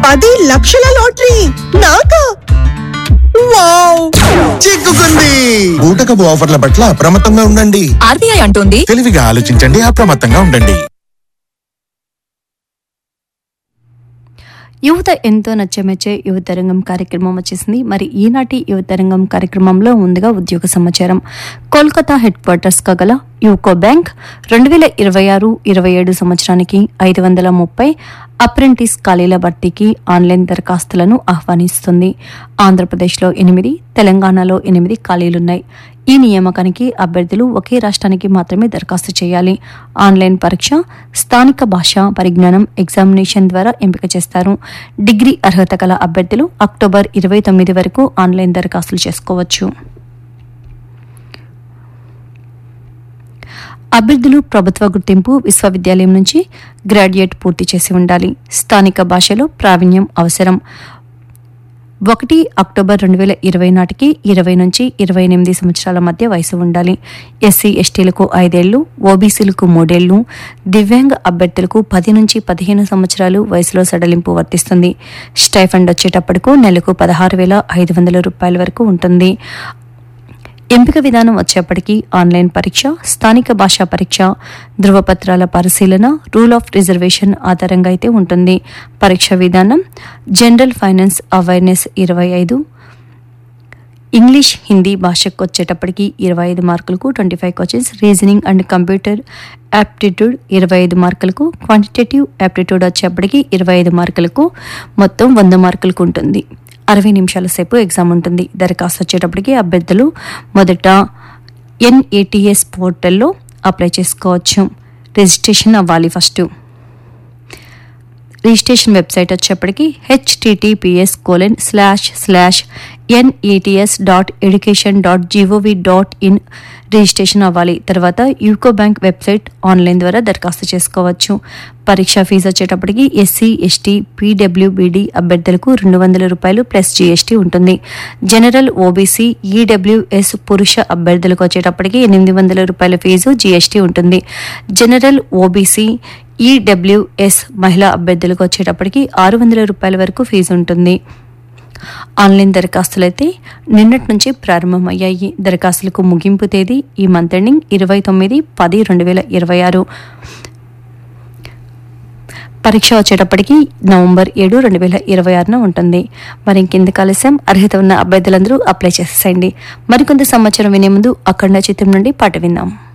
పది లక్షల లాటరీ నాకా వావ్ చిక్కుకుంది బూటకపు ఆఫర్ల పట్ల అప్రమత్తంగా ఉండండి ఆర్బీఐ అంటోంది తెలివిగా ఆలోచించండి అప్రమత్తంగా ఉండండి యువత ఎంతో నచ్చమెచ్చే యువత రంగం కార్యక్రమం వచ్చేసింది మరి ఈనాటి యువత రంగం కార్యక్రమంలో ముందుగా ఉద్యోగ సమాచారం కోల్కతా హెడ్ క్వార్టర్స్గా గల యూకో బ్యాంక్ రెండు వేల ఇరవై ఆరు ఇరవై ఏడు సంవత్సరానికి ఐదు వందల ముప్పై అప్రెంటిస్ ఖాళీల భర్తీకి ఆన్లైన్ దరఖాస్తులను ఆహ్వానిస్తుంది ఆంధ్రప్రదేశ్లో ఎనిమిది తెలంగాణలో ఎనిమిది ఖాళీలున్నాయి ఈ నియామకానికి అభ్యర్థులు ఒకే రాష్ట్రానికి మాత్రమే దరఖాస్తు చేయాలి ఆన్లైన్ పరీక్ష స్థానిక భాష పరిజ్ఞానం ఎగ్జామినేషన్ ద్వారా ఎంపిక చేస్తారు డిగ్రీ అర్హత గల అభ్యర్థులు అక్టోబర్ ఇరవై తొమ్మిది వరకు ఆన్లైన్ దరఖాస్తులు చేసుకోవచ్చు అభ్యర్థులు ప్రభుత్వ గుర్తింపు విశ్వవిద్యాలయం నుంచి గ్రాడ్యుయేట్ పూర్తి చేసి ఉండాలి స్థానిక భాషలో ప్రావీణ్యం అవసరం ఒకటి అక్టోబర్ రెండు వేల ఇరవై నాటికి ఇరవై నుంచి ఇరవై ఎనిమిది సంవత్సరాల మధ్య వయసు ఉండాలి ఎస్సీ ఎస్టీలకు ఐదేళ్లు ఓబీసీలకు మూడేళ్లు దివ్యాంగ అభ్యర్థులకు పది నుంచి పదిహేను సంవత్సరాలు వయసులో సడలింపు వర్తిస్తుంది స్టైఫండ్ వచ్చేటప్పటికు నెలకు పదహారు వేల ఐదు వందల రూపాయల వరకు ఉంటుంది ఎంపిక విధానం వచ్చేప్పటికీ ఆన్లైన్ పరీక్ష స్థానిక భాషా పరీక్ష ధృవపత్రాల పరిశీలన రూల్ ఆఫ్ రిజర్వేషన్ ఆధారంగా అయితే ఉంటుంది పరీక్ష విధానం జనరల్ ఫైనాన్స్ అవేర్నెస్ ఇరవై ఐదు ఇంగ్లీష్ హిందీ భాషకు వచ్చేటప్పటికి ఇరవై ఐదు మార్కులకు twenty five questions reasoning and computer aptitude ఇరవై ఐదు మార్కులకు క్వాంటిటేటివ్ యాప్టిట్యూడ్ వచ్చేప్పటికి ఇరవై ఐదు మార్కులకు మొత్తం వంద మార్కులకు ఉంటుంది అరవై నిమిషాల సేపు ఎగ్జామ్ ఉంటుంది దరఖాస్తు వచ్చేటప్పటికి అభ్యర్థులు మొదట ఎన్ఏటిఎస్ పోర్టల్లో అప్లై చేసుకోవచ్చు రిజిస్ట్రేషన్ అవ్వాలి ఫస్ట్ రిజిస్ట్రేషన్ వెబ్సైట్ వచ్చేప్పటికి HTTPS colon slash slash NETS dot education dot gov dot in registration అవ్వాలి తర్వాత యూకో బ్యాంక్ వెబ్సైట్ ఆన్లైన్ ద్వారా దరఖాస్తు చేసుకోవచ్చు పరీక్ష ఫీజు వచ్చేటప్పటికి ఎస్సీ ఎస్టీ పీడబ్ల్యూబీడీ అభ్యర్థులకు రెండు వందల రూపాయలు ప్లస్ జీఎస్టీ ఉంటుంది జనరల్ ఓబీసీ ఈడబ్ల్యూఎస్ పురుష అభ్యర్థులకు వచ్చేటప్పటికి ఎనిమిది వందల రూపాయల ఫీజు జీఎస్టీ ఉంటుంది జనరల్ ఓబీసీ ఈడబ్ల్యూఎస్ మహిళా అభ్యర్థులకు వచ్చేటప్పటికి ఆరు వందల రూపాయల వరకు ఫీజు ఉంటుంది ఆన్లైన్ దరఖాస్తులు అయితే నిన్నటి నుంచి ప్రారంభమయ్యాయి దరఖాస్తులకు ముగింపు తేదీ ఈ మంత్ ఎండింగ్ ఇరవై తొమ్మిది పది రెండు వేల ఇరవై ఆరు పరీక్ష వచ్చేటప్పటికి నవంబర్ ఏడు రెండు వేల ఇరవై ఆరున ఉంటుంది మరి ఇంకెందుకు ఆలస్యం అర్హత ఉన్న అభ్యర్థులందరూ అప్లై చేసేసేయండి మరికొంత సమాచారం వినే ముందు అఖండ చిత్రం నుండి పాట విందాం